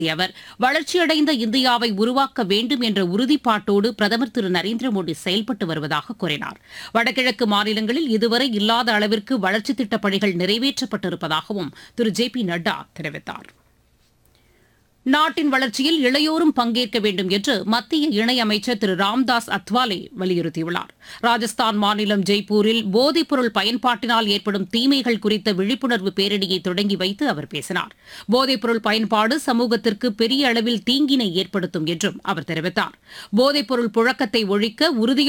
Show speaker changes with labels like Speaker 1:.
Speaker 1: அவர் வளர்ச்சியடைந்த இந்தியாவை உருவாக்க வேண்டும் என்ற உறுதிப்பாட்டோடு பிரதமர் திரு நரேந்திர மோடி செயல்பட்டு வருவதாக கூறினார் வடகிழக்கு மாநிலங்களில் இதுவரை இல்லாத அளவிற்கு வளர்ச்சித் திட்டப் பணிகள் நிறைவேற்றப்பட்டிருப்பதாகவும் திரு ஜே பி நட்டா தெரிவித்தார் நாட்டின் வளர்ச்சியில் இளையோரும் பங்கேற்க வேண்டும் என்று மத்திய இணையமைச்சர் திரு ராம்தாஸ் அத்வாலே வலியுறுத்தியுள்ளார் ராஜஸ்தான் மாநிலம் ஜெய்ப்பூரில் போதைப் பொருள் பயன்பாட்டினால் ஏற்படும் தீமைகள் குறித்த விழிப்புணர்வு பேரணியை தொடங்கி வைத்து அவர் பேசினார் போதைப் பொருள் பயன்பாடு சமூகத்திற்கு பெரிய அளவில் தீங்கினை ஏற்படுத்தும் என்றும் அவர் தெரிவித்தார் போதைப் பொருள் புழக்கத்தை ஒழிக்க உறுதியான